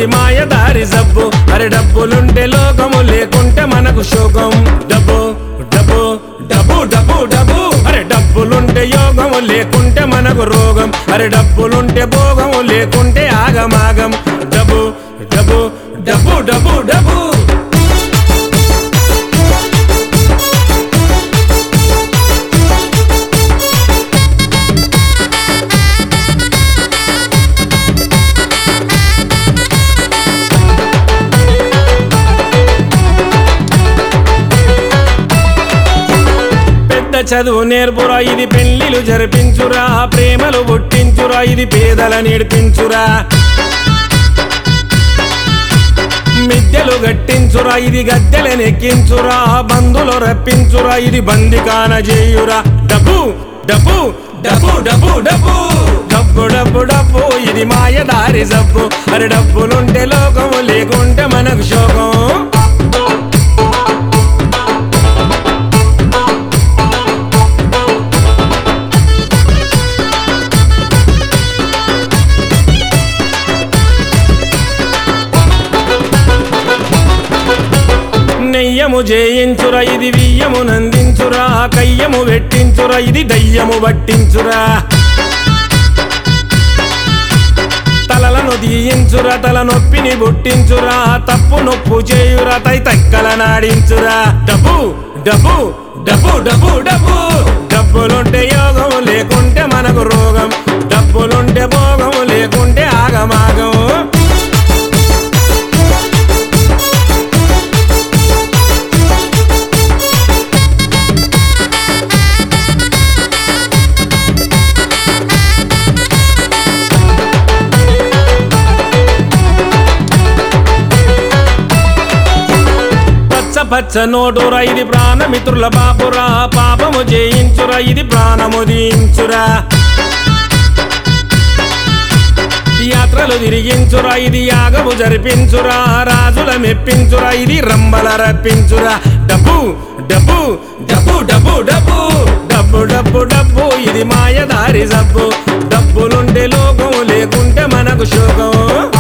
ఇది మాయదారి జబ్బు అరే డబ్బులుంటే లోకము లేకుంటే మనకు శోకం డబ్బు డబ్బు డబ్బు డబ్బు డబ్బు అరే డబ్బులుంటే యోగము లేకుంటే మనకు రోగం అరే డబ్బులుంటే భోగము లేకుంటే ఆగమాగం డబ్బు డబ్బు డబ్బు డబ్బు డబ్బు పెద్ద చదువు నేర్పురా ఇది పెళ్లిలు జరిపించురా ప్రేమలు పుట్టించురా ఇది పేదల నేర్పించురా మిద్దెలు గట్టించురా ఇది గద్దెలనెక్కించురా బంధులు రప్పించురా ఇది బందికాన చేయురా డబ్బు డబ్బు డబ్బు డబ్బు డబ్బు డబ్బు డబ్బు డబ్బు ఇది మాయదారి జబ్బు అరే డబ్బులుంటే లోకము లేకుంటే మనకు శోకం నెయ్యము జయించురా ఇది వియ్యము నందించురా కయ్యము వెట్టించురా ఇది దయ్యము పట్టించురా తలలను దీయించురా తల నొప్పిని బుట్టించురా తప్పు నొప్పు చేయురా తై తక్కల నాడించురా డబ్బు డబ్బు డబ్బు డబ్బు డబ్బు డబ్బులుంటే యోగం లేకుంటే మనకు రోగం డబ్బులుంటే భోగం లేకుంటే ఆగమాగం పచ్చ పచ్చ నోటురా ఇది ప్రాణమిత్రుల బాపురా పాపము జయించురా ఇది ప్రాణము దీయించురా యాత్రలు తిరిగించురా ఇది యాగము జరిపించురా రాజుల మెప్పించురా ఇది రంబల రప్పించురా డబ్బు డబ్బు డబ్బు డబ్బు డబ్బు డబ్బు డబ్బు డబ్బు ఇది మాయదారి జబ్బు డబ్బులుంటే లోకం లేకుంటే మనకు శోకం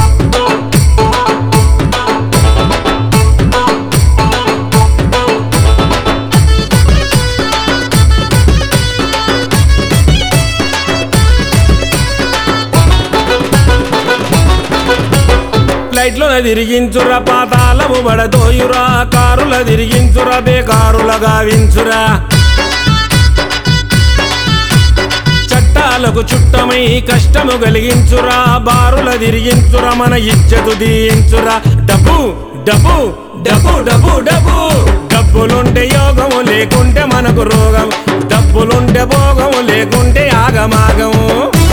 ఫ్లైట్ల తిరిగించురా పాతాళము బడదోయురా కారుల తిరిగించురా బేకారుల గావించురా చట్టాలకు చుట్టమై కష్టము కలిగించురా బారుల తిరిగించురా మన ఇజ్జతు దీయించురా డబ్బు డబ్బు డబ్బు డబ్బు డబ్బు డబ్బులుంటే యోగము లేకుంటే మనకు రోగం డబ్బులుంటే భోగము లేకుంటే ఆగమాగము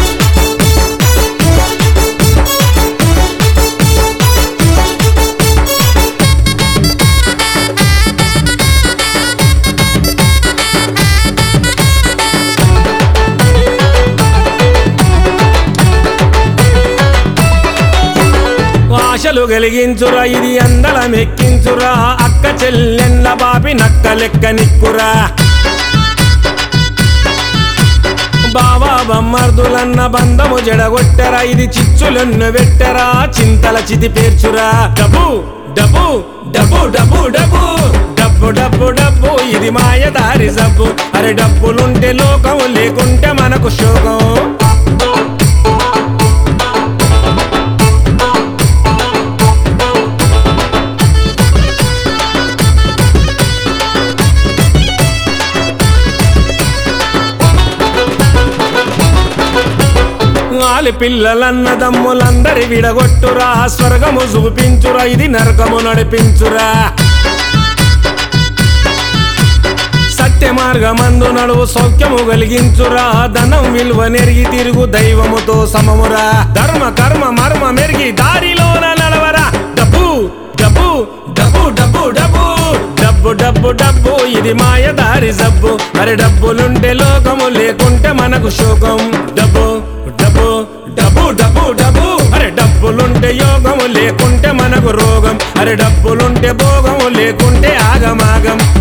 ఆశలు కలిగించురా ఇది అందల మెక్కించురా అక్క చెల్లెన్ల బాపి నక్క లెక్క నిక్కురా బావా బమ్మర్దులన్న బంధము జడగొట్టరా ఇది చిచ్చులన్ను పెట్టరా చింతల చితి పేర్చురా డబ్బు డబ్బు డబ్బు డబ్బు డబ్బు డబ్బు డబ్బు డబ్బు ఇది మాయదారి జబ్బు అరే డబ్బులుంటే లోకం లేకుంటే మనకు శోకం ఆలి పిల్లలన్నదమ్ములందరి విడగొట్టురా స్వర్గము చూపించురా ఇది నరకము నడిపించురా సత్య మార్గమందు నడువు సౌఖ్యము కలిగించురా ధనం విలువ నెరిగి తిరుగు దైవముతో సమమురా ధర్మ కర్మ మర్మ మెరిగి దారిలోన నడవరా డబ్బు డబ్బు డబ్బు డబ్బు డబ్బు డబ్బు డబ్బు డబ్బు ఇది మాయదారి జబ్బు అరే డబ్బులుంటే లోకము లేకుంటే మనకు శోకం డబ్బు డబ్బు డబ్బు డబ్బు డబ్బు అరే డబ్బులుంటే యోగము లేకుంటే మనకు రోగం అరే డబ్బులుంటే భోగము లేకుంటే ఆగమాగం